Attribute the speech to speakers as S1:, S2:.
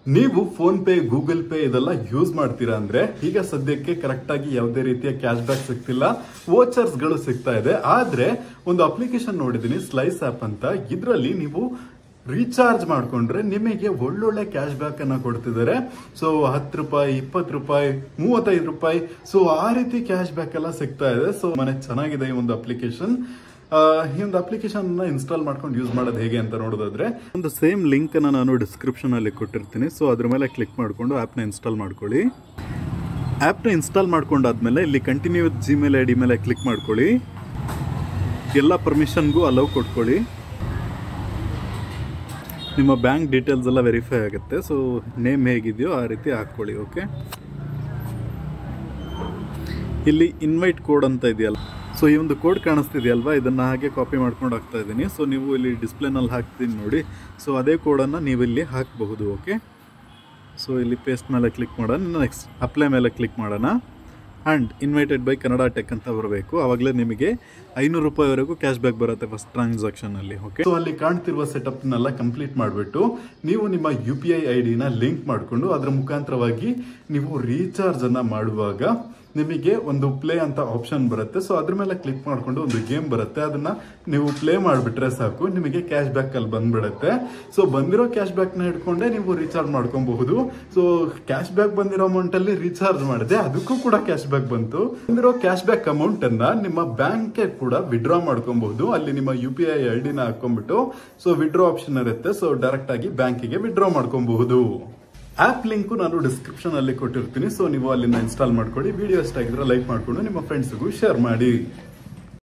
S1: ನೀವು PhonePe Google Pay ಇದೆಲ್ಲ use ಮಾಡ್ತೀರಾ ಅಂದ್ರೆ ಈಗ ಸದ್ಯಕ್ಕೆ ಕರೆಕ್ಟ್ ಆಗಿ ಯಾವುದೇ ರೀತಿಯ ಕ್ಯಾಶ್ ಬ್ಯಾಕ್ ಸಿಗ್ತಿಲ್ಲ ವೋಚರ್ಸ್ ಗಳು ಸಿಗ್ತಾ ಇದೆ ಆದ್ರೆ ಒಂದು ಅಪ್ಲಿಕೇಶನ್ ನೋಡಿದೀನಿ ಸ್ಲೈಸ್ ಆಪ್ ಅಂತ ಇದರಲ್ಲಿ ನೀವು ರೀಚಾರ್ಜ್ ಮಾಡ್ಕೊಂಡ್ರೆ ನಿಮಗೆ ಒಳ್ಳೊಳ್ಳೆ ಕ್ಯಾಶ್ ಬ್ಯಾಕ್ ಅನ್ನ ಕೊಡ್ತಿದ್ದಾರೆ ಸೊ ಹತ್ತು ರೂಪಾಯಿ ಇಪ್ಪತ್ತು ರೂಪಾಯಿ ಮೂವತ್ತೈದು ರೂಪಾಯಿ ಸೊ ಆ ರೀತಿ ಕ್ಯಾಶ್ ಬ್ಯಾಕ್ ಎಲ್ಲ ಸಿಗ್ತಾ ಇದೆ ಸೊ ಮನೆ ಚೆನ್ನಾಗಿದೆ ಈ ಒಂದು ಅಪ್ಲಿಕೇಶನ್ ಈ ಒಂದು ಅಪ್ಲಿಕೇಶನ್ ಇನ್ಸ್ಟಾಲ್ ಮಾಡ್ಕೊಂಡು ಯೂಸ್ ಮಾಡೋದು ಹೇಗೆ ಅಂತ ನೋಡೋದಾದ್ರೆ ಒಂದು ಸೇಮ್ ಲಿಂಕ್ ಅನ್ನ ನಾನು ಡಿಸ್ಕ್ರಿಪ್ಷನ್ ಅಲ್ಲಿ ಕೊಟ್ಟಿರ್ತೀನಿ ಸೊ ಅದ್ರ ಮೇಲೆ ಕ್ಲಿಕ್ ಮಾಡಿಕೊಂಡು ಆಪ್ನ ಇನ್ಸ್ಟಾಲ್ ಮಾಡ್ಕೊಳ್ಳಿ ಆ್ಯಪ್ನ ಇನ್ಸ್ಟಾಲ್ ಮಾಡ್ಕೊಂಡಾದ್ಮೇಲೆ ಇಲ್ಲಿ ಕಂಟಿನ್ಯೂ ಜಿಮೇಲ್ ಐ ಡಿ ಮೇಲೆ ಕ್ಲಿಕ್ ಮಾಡ್ಕೊಳ್ಳಿ ಎಲ್ಲ ಪರ್ಮಿಷನ್ಗೂ ಅಲೌ ಕೊಟ್ಕೊಳ್ಳಿ ನಿಮ್ಮ ಬ್ಯಾಂಕ್ ಡೀಟೇಲ್ಸ್ ಎಲ್ಲ ವೆರಿಫೈ ಆಗುತ್ತೆ ಸೊ ನೇಮ್ ಹೇಗಿದೆಯೋ ಆ ರೀತಿ ಹಾಕ್ಕೊಳ್ಳಿ ಓಕೆ ಇಲ್ಲಿ ಇನ್ವೈಟ್ ಕೋಡ್ ಅಂತ ಇದೆಯಲ್ಲ ಸೊ ಈ ಒಂದು ಕೋಡ್ ಕಾಣಿಸ್ತಿದೆಯಲ್ವಾ ಇದನ್ನು ಹಾಗೆ ಕಾಪಿ ಮಾಡ್ಕೊಂಡು ಹಾಕ್ತಾ ಇದ್ದೀನಿ ಸೊ ನೀವು ಇಲ್ಲಿ ಡಿಸ್ಪ್ಲೇನಲ್ಲಿ ಹಾಕ್ತೀನಿ ನೋಡಿ ಸೊ ಅದೇ ಕೋಡನ್ನು ನೀವು ಇಲ್ಲಿ ಹಾಕಬಹುದು ಓಕೆ ಸೊ ಇಲ್ಲಿ ಪೇಸ್ಟ್ ಮೇಲೆ ಕ್ಲಿಕ್ ಮಾಡೋಣ ನೆಕ್ಸ್ಟ್ ಅಪ್ಲೈ ಮೇಲೆ ಕ್ಲಿಕ್ ಮಾಡೋಣ and invited by Kannada tech ಅಂತ ಬರಬೇಕು ಆವಾಗಲೇ ನಿಮಗೆ ಐನೂರು ರೂಪಾಯಿವರೆಗೂ ಕ್ಯಾಶ್ ಬ್ಯಾಕ್ ಬರುತ್ತೆ ಫಸ್ಟ್ ಟ್ರಾನ್ಸಾಕ್ಷನ್ ಅಲ್ಲಿ ಓಕೆ ಸೊ ಅಲ್ಲಿ ಕಾಣ್ತಿರುವ ಸೆಟಪ್ನೆಲ್ಲ ಕಂಪ್ಲೀಟ್ ಮಾಡಿಬಿಟ್ಟು ನೀವು ನಿಮ್ಮ ಯು ಪಿ ಐ ಐ ಡಿನ ಲಿಂಕ್ ಮಾಡಿಕೊಂಡು ಅದರ ಮುಖಾಂತರವಾಗಿ ನೀವು ರೀಚಾರ್ಜ್ ಅನ್ನ ಮಾಡುವಾಗ ನಿಮಗೆ ಒಂದು ಪ್ಲೇ ಅಂತ ಆಪ್ಷನ್ ಬರುತ್ತೆ ಸೊ ಅದ್ರ ಮೇಲೆ ಕ್ಲಿಕ್ ಮಾಡಿಕೊಂಡು ಒಂದು ಗೇಮ್ ಬರುತ್ತೆ ಅದನ್ನ ನೀವು ಪ್ಲೇ ಮಾಡಿಬಿಟ್ರೆ ಸಾಕು ನಿಮಗೆ ಕ್ಯಾಶ್ ಬ್ಯಾಕ್ ಅಲ್ಲಿ ಬಂದ್ಬಿಡುತ್ತೆ ಸೊ ಬಂದಿರೋ ಕ್ಯಾಶ್ ಬ್ಯಾಕ್ ನ ಹಿಡ್ಕೊಂಡೆ ನೀವು ರೀಚಾರ್ಜ್ ಮಾಡ್ಕೊಬಹುದು ಸೊ ಕ್ಯಾಶ್ ಬ್ಯಾಕ್ ಬಂದಿರೋ ಅಮೌಂಟ್ ಅಲ್ಲಿ ರೀಚಾರ್ಜ್ ಮಾಡಿದೆ ಅದಕ್ಕೂ ಕೂಡ ಕ್ಯಾಶ್ ಬ್ಯಾಕ್ ಬಂತು ಬಂದಿರೋ ಕ್ಯಾಶ್ ಬ್ಯಾಕ್ ಅಮೌಂಟ್ ಅನ್ನ ನಿಮ್ಮ ಬ್ಯಾಂಕ್ ಕೂಡ ವಿಡ್ರಾ ಮಾಡ್ಕೊಬಹುದು ಅಲ್ಲಿ ನಿಮ್ಮ ಯು ಪಿ ಐ ಐ ಡಿನ ಹಾಕೊಂಡ್ಬಿಟ್ಟು ಸೊ ವಿಡ್ರಾ ಆಪ್ಷನ್ ಇರುತ್ತೆ ಸೊ ಡೈರೆಕ್ಟ್ ಆಗಿ ಬ್ಯಾಂಕಿಗೆ ವಿಡ್ರಾ ಮಾಡ್ಕೊಬಹುದು ಆಪ್ ಲಿಂಕ್ ನಾನು ಡಿಸ್ಕ್ರಿಪ್ಷನ್ ಅಲ್ಲಿ ಕೊಟ್ಟಿರ್ತೀನಿ ಸೊ ನೀವು ಅಲ್ಲಿಂದ ಇನ್ಸ್ಟಾಲ್ ಮಾಡ್ಕೊಳ್ಳಿ ವಿಡಿಯೋ ಇಷ್ಟ ಆಗಿದ್ರೆ ಲೈಕ್ ಮಾಡ್ಕೊಂಡು ನಿಮ್ಮ ಫ್ರೆಂಡ್ಸ್ಗೂ ಶೇರ್ ಮಾಡಿ